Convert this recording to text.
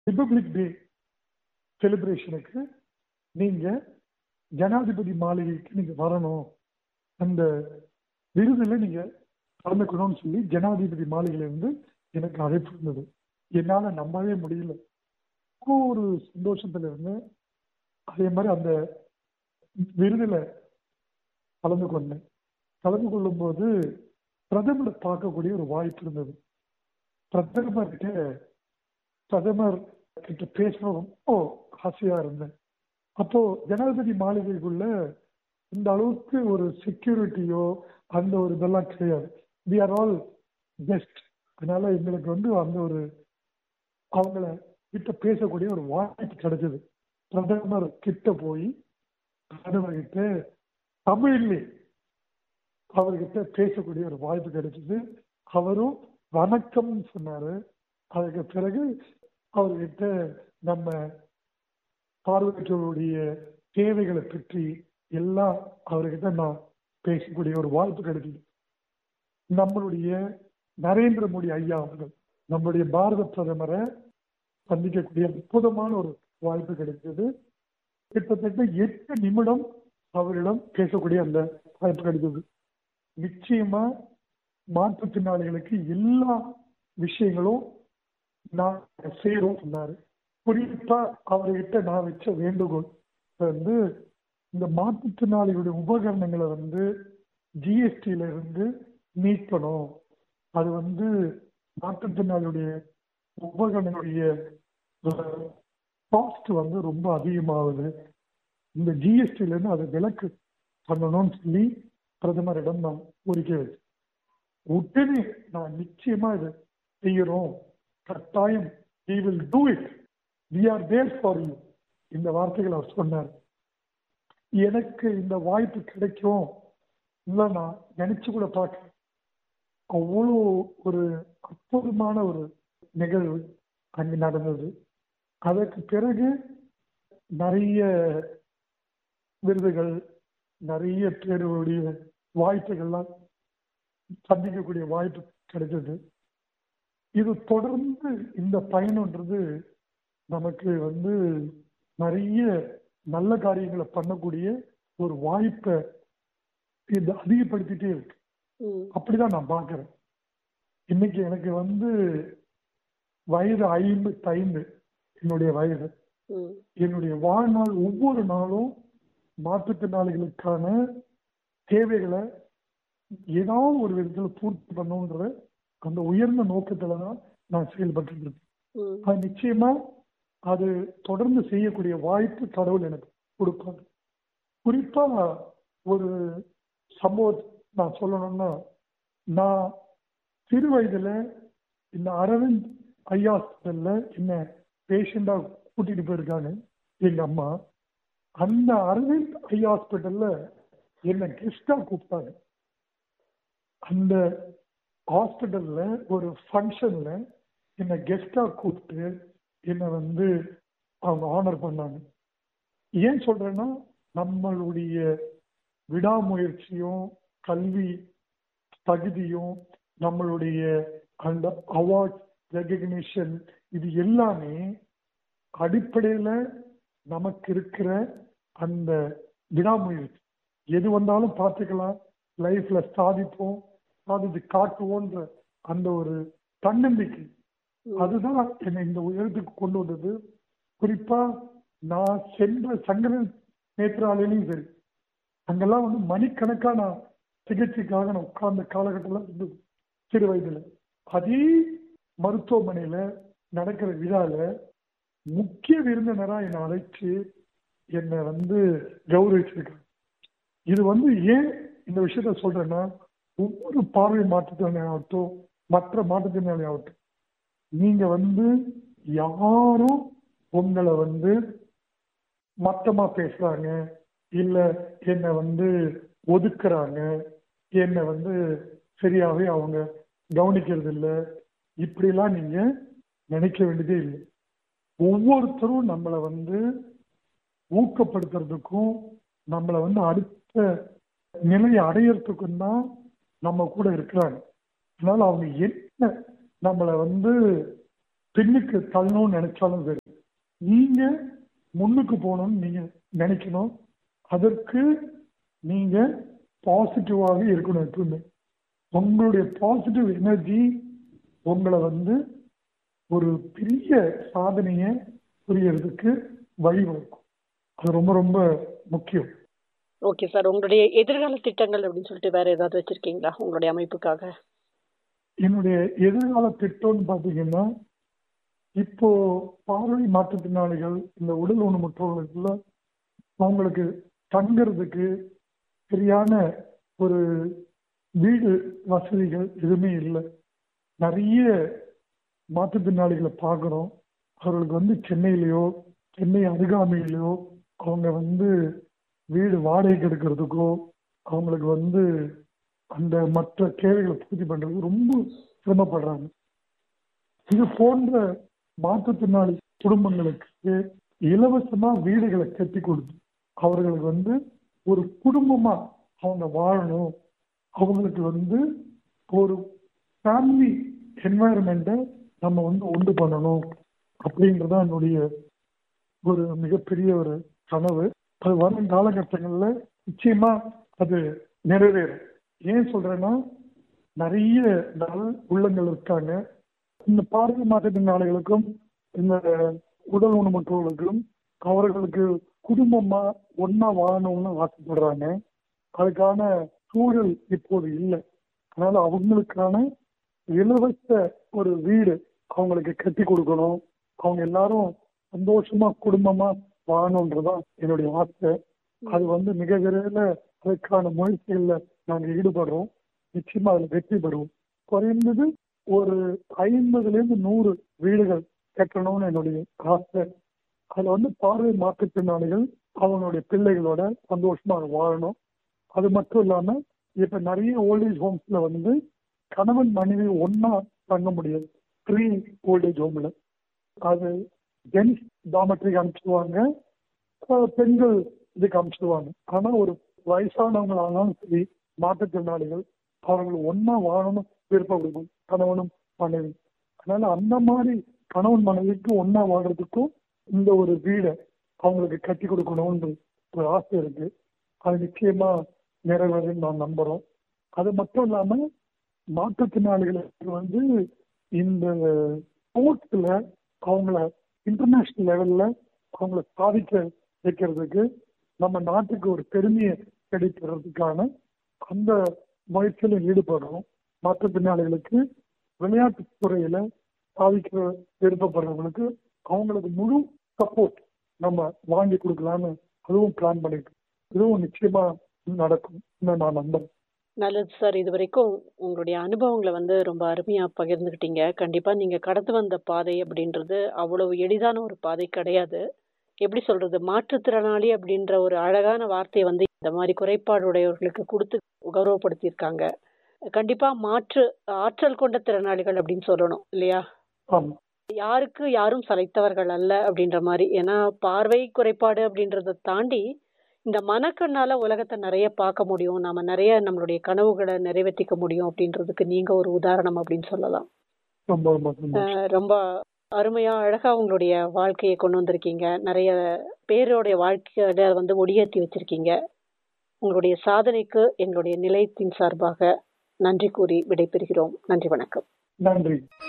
republic டே செலிப்ரேஷனுக்கு நீங்க ஜனாதிபதி மாளிகைக்கு நீங்க வரணும் அந்த விருதுல நீங்க கலந்துக்கணும்னு சொல்லி ஜனாதிபதி மாளிகையில இருந்து எனக்கு அழைப்பு இருந்தது என்னால நம்பவே முடியல அவ்வளோ ஒரு சந்தோஷத்துல இருந்தேன் அதே மாதிரி அந்த விருதுல கலந்து கொண்டேன் கலந்து கொள்ளும்போது பிரதமரை பார்க்கக்கூடிய ஒரு வாய்ப்பு இருந்தது பிரதமர் கிட்ட பிரதமர் கிட்ட பேசணும் ரொம்ப ஆசையா இருந்தேன் அப்போ ஜனாதிபதி மாளிகைக்குள்ள இந்த அளவுக்கு ஒரு செக்யூரிட்டியோ அந்த ஒரு இதெல்லாம் கிடையாது வி ஆர் ஆல் பெஸ்ட் அதனால எங்களுக்கு வந்து அந்த ஒரு அவங்கள கிட்ட பேசக்கூடிய ஒரு வாய்ப்பு கிடைச்சது பிரதமர் கிட்ட போய் பிரதமர் கிட்ட தமிழ்லே அவர்கிட்ட பேசக்கூடிய ஒரு வாய்ப்பு கிடைச்சது அவரும் வணக்கம்னு சொன்னாரு அதுக்கு பிறகு அவர்கிட்ட நம்ம பார்வையற்றவருடைய தேவைகளை பற்றி எல்லாம் அவர்கிட்ட நான் பேசக்கூடிய ஒரு வாய்ப்பு கிடைச்சது நம்மளுடைய நரேந்திர மோடி ஐயா அவர்கள் நம்முடைய பாரத பிரதமரை சந்திக்கக்கூடிய அற்புதமான ஒரு வாய்ப்பு கிடைத்தது கிட்டத்தட்ட எட்டு நிமிடம் அவரிடம் பேசக்கூடிய அந்த வாய்ப்பு கிடைத்தது நிச்சயமா மாற்றுத்திறனாளிகளுக்கு எல்லா விஷயங்களும் நான் செய்யறோம் சொன்னாரு குறிப்பா அவர்கிட்ட நான் வச்ச வேண்டுகோள் வந்து இந்த மாற்றுத்திறனாளிகளுடைய உபகரணங்களை வந்து ஜிஎஸ்டியில இருந்து நீக்கணும் அது வந்து மாற்றுத்திறனாளியுடைய உபகரணங்களுடைய காஸ்ட் வந்து ரொம்ப அதிகமாகுது இந்த ஜிஎஸ்டில இருந்து அதை விலக்கு பண்ணணும்னு சொல்லி பிரதமரிடம் நான் கோரிக்கை வச்சேன் உடனே நான் நிச்சயமா இதை செய்யறோம் கட்டாயம் we will do it we are there for you இந்த வார்த்தைகள் அவர் சொன்னார் எனக்கு இந்த வாய்ப்பு கிடைக்கும் இல்லை நான் நினைச்சு கூட பார்க்க அவ்வளோ ஒரு அற்புதமான ஒரு நிகழ்வு அங்கு நடந்தது அதற்கு பிறகு நிறைய விருதுகள் நிறைய பேருடைய வாய்ப்புகள்லாம் சந்திக்கக்கூடிய வாய்ப்பு கிடைச்சது இது தொடர்ந்து இந்த பயணம்ன்றது நமக்கு வந்து நிறைய நல்ல காரியங்களை பண்ணக்கூடிய ஒரு வாய்ப்பை இது அதிகப்படுத்திட்டே இருக்கு அப்படிதான் நான் பார்க்கிறேன் இன்னைக்கு எனக்கு வந்து வயது ஐம்பத்தைந்து என்னுடைய வயது என்னுடைய வாழ்நாள் ஒவ்வொரு நாளும் மாற்றுத்திறனாளிகளுக்கான தேவைகளை ஏதாவது ஒரு விதத்தில் பூர்த்தி பண்ணுன்ற அந்த உயர்ந்த நோக்கத்துல தான் நான் செயல்பட்டு இருக்கேன் அது நிச்சயமா அது தொடர்ந்து செய்யக்கூடிய வாய்ப்பு கடவுள் எனக்கு கொடுப்பாங்க குறிப்பா ஒரு சம்பவம் நான் சொல்லணும்னா நான் சிறு வயதுல இந்த அரவிந்த் ஐ ஹாஸ்பிட்டல்ல என்ன பேஷண்டா கூட்டிட்டு போயிருக்காங்க எங்க அம்மா அந்த அரவிந்த் ஐ ஹாஸ்பிட்டல்ல என்ன கெஸ்டா கூப்பிட்டாங்க அந்த ஹாஸ்பிட்டல்ல ஒரு ஃபங்க்ஷன்ல என்னை கெஸ்டா கூப்பிட்டு என்னை வந்து அவங்க ஆனர் பண்ணாங்க ஏன் சொல்றேன்னா நம்மளுடைய விடாமுயற்சியும் கல்வி தகுதியும் நம்மளுடைய அந்த அவார்ட் ரெகக்னிஷன் இது எல்லாமே அடிப்படையில நமக்கு இருக்கிற அந்த விடாமுயற்சி எது வந்தாலும் பார்த்துக்கலாம் லைஃப்ல சாதிப்போம் சாதித்து காட்டுவோன்ற அந்த ஒரு தன்னம்பிக்கை அதுதான் என்னை இந்த உயரத்துக்கு கொண்டு வந்தது குறிப்பா நான் சென்ற சங்கர நேற்றாலையிலையும் சரி அங்கெல்லாம் வந்து மணிக்கணக்கா நான் சிகிச்சைக்காக நான் உட்கார்ந்த காலகட்டம்லாம் இருந்தது சிறு வயதுல அதே மருத்துவமனையில நடக்கிற விழால முக்கிய விருந்தினரா என்னை அழைச்சு என்னை வந்து கௌரவிச்சிருக்காங்க இது வந்து ஏன் இந்த விஷயத்த சொல்றேன்னா ஒவ்வொரு பார்வை மாற்றுத்திறனாளி ஆகட்டும் மற்ற மாற்றுத்திறனாளி ஆகட்டும் நீங்க வந்து யாரும் உங்களை வந்து மட்டமா பேசுறாங்க இல்ல என்னை வந்து ஒதுக்குறாங்க என்னை வந்து சரியாவே அவங்க கவனிக்கிறது இல்லை இப்படிலாம் நீங்க நினைக்க வேண்டியதே இல்லை ஒவ்வொருத்தரும் நம்மளை வந்து ஊக்கப்படுத்துறதுக்கும் நம்மளை வந்து அடுத்த நிலையை அடையறதுக்கும் தான் நம்ம கூட இருக்கிறாங்க அதனால அவங்க என்ன நம்மளை வந்து பின்னுக்கு தள்ளணும்னு நினைச்சாலும் சரி நீங்க முன்னுக்கு போகணும்னு நீங்க நினைக்கணும் அதற்கு நீங்க பாசிட்டிவாக இருக்கணும் எப்பவுமே உங்களுடைய பாசிட்டிவ் எனர்ஜி உங்களை வந்து ஒரு பெரிய சாதனையை புரியறதுக்கு வழிவகுக்கும் அது ரொம்ப ரொம்ப முக்கியம் ஓகே சார் உங்களுடைய எதிர்கால திட்டங்கள் அப்படின்னு சொல்லிட்டு வேற ஏதாவது வச்சிருக்கீங்களா உங்களுடைய அமைப்புக்காக என்னுடைய எதிர்கால திட்டம்னு பார்த்தீங்கன்னா இப்போ பார்வை மாற்றுத்திறனாளிகள் இந்த உடல் ஊனமுற்றவர்களுக்குள்ள அவங்களுக்கு தங்குறதுக்கு சரியான ஒரு வீடு வசதிகள் எதுவுமே இல்லை நிறைய மாற்றுத்திறனாளிகளை பார்க்குறோம் அவர்களுக்கு வந்து சென்னையிலையோ சென்னை அருகாமையிலையோ அவங்க வந்து வீடு வாடகைக்கு எடுக்கிறதுக்கோ அவங்களுக்கு வந்து அந்த மற்ற தேவைகளை பூர்த்தி பண்றதுக்கு ரொம்ப சிரமப்படுறாங்க இது போன்ற மாற்றுத்திறனாளி குடும்பங்களுக்கு இலவசமா வீடுகளை கட்டி கொடுத்து அவர்களுக்கு வந்து ஒரு குடும்பமா அவங்க வாழணும் அவங்களுக்கு வந்து ஒரு ஃபேமிலி என்வாயர்மெண்ட்டை நம்ம வந்து உண்டு பண்ணணும் அப்படிங்கிறது என்னுடைய ஒரு மிகப்பெரிய ஒரு கனவு அது வரும் காலகட்டங்கள்ல நிச்சயமா அது நிறைவேறும் ஏன் சொல்றேன்னா நிறைய நல் உள்ளங்கள் இருக்காங்க இந்த பார்வை மாற்றுத்திறனாளிகளுக்கும் இந்த உடல் ஊனமுற்றவர்களுக்கும் அவர்களுக்கு குடும்பமா ஒன்னா வாழணும்னு ஆசைப்படுறாங்க அதுக்கான சூழல் இப்போது இல்லை அதனால அவங்களுக்கான இலவச ஒரு வீடு அவங்களுக்கு கட்டி கொடுக்கணும் அவங்க எல்லாரும் சந்தோஷமா குடும்பமா வாழணுன்றதான் என்னுடைய ஆசை அது வந்து மிக விரைவில் அதுக்கான முயற்சிகள்ல நாங்க ஈடுபடுறோம் நிச்சயமா அதுல வெற்றி பெறுவோம் குறைந்தது ஒரு ஐம்பதுல இருந்து நூறு வீடுகள் கட்டணும்னு என்னுடைய ஆசை அதுல வந்து பார்வை மாற்றுத்திறனாளிகள் அவங்களுடைய பிள்ளைகளோட சந்தோஷமா வாழணும் அது மட்டும் இல்லாம இப்ப நிறைய ஓல்டேஜ் ஹோம்ஸ்ல வந்து கணவன் மனைவி ஒன்னா தங்க முடியாது த்ரீ ஓல்டேஜ் ஹோம்ல அது ஜென்ஸ் டாமட்ரிக்கு அனுப்பிச்சிடுவாங்க பெண்கள் இதுக்கு அனுப்பிச்சிடுவாங்க ஆனா ஒரு வயசானவங்களானாலும் சரி மாற்றுத்திறனாளிகள் அவர்கள் ஒன்னா வாழணும் விருப்பப்படுவோம் கணவனும் மனைவி அதனால அந்த மாதிரி கணவன் மனைவிக்கு ஒன்னா வாழ்றதுக்கும் இந்த ஒரு வீடை அவங்களுக்கு கட்டி கொடுக்கணும்ன்ற ஒரு ஆசை இருக்கு அது நிச்சயமா நிறைவேறும் நான் நம்புறோம் அது மட்டும் இல்லாம மாற்றுத்திறனாளிகளுக்கு வந்து இந்த ஸ்போர்ட்ஸ்ல அவங்கள இன்டர்நேஷனல் லெவல்ல அவங்கள சாதிக்க வைக்கிறதுக்கு நம்ம நாட்டுக்கு ஒரு பெருமையை கிடைக்கிறதுக்கான அந்த முயற்சியில ஈடுபடுறோம் மாற்றுத்திறனாளிகளுக்கு விளையாட்டு துறையில சாதிக்க விருப்பப்படுறவங்களுக்கு அவங்களுக்கு முழு சப்போர்ட் நம்ம வாங்கி கொடுக்கலான்னு அதுவும் பிளான் பண்ணிட்டு இதுவும் நிச்சயமா நடக்கும் நான் நம்புறேன் நல்லது சார் இது வரைக்கும் உங்களுடைய அனுபவங்களை வந்து ரொம்ப அருமையா பகிர்ந்துக்கிட்டீங்க கண்டிப்பா நீங்க கடந்து வந்த பாதை அப்படின்றது அவ்வளவு எளிதான ஒரு பாதை கிடையாது எப்படி சொல்றது மாற்றுத்திறனாளி அப்படின்ற ஒரு அழகான வார்த்தையை வந்து இந்த மாதிரி குறைபாடு உடையவர்களுக்கு கொடுத்து கௌரவப்படுத்தியிருக்காங்க கண்டிப்பா மாற்று ஆற்றல் கொண்ட திறனாளிகள் அப்படின்னு சொல்லணும் இல்லையா யாருக்கு யாரும் சளைத்தவர்கள் அல்ல அப்படின்ற மாதிரி ஏன்னா பார்வை குறைபாடு அப்படின்றத தாண்டி இந்த மனக்கண்ணால உலகத்தை நிறைய பார்க்க முடியும் நாம நிறைய நம்மளுடைய கனவுகளை நிறைவேற்றிக்க முடியும் அப்படின்றதுக்கு நீங்க ஒரு உதாரணம் அப்படின்னு சொல்லலாம் ரொம்ப அருமையா அழகா உங்களுடைய வாழ்க்கையை கொண்டு வந்திருக்கீங்க நிறைய பேருடைய வாழ்க்கையில வந்து ஒடியேற்றி வச்சிருக்கீங்க உங்களுடைய சாதனைக்கு எங்களுடைய நிலையத்தின் சார்பாக நன்றி கூறி விடைபெறுகிறோம் நன்றி வணக்கம் நன்றி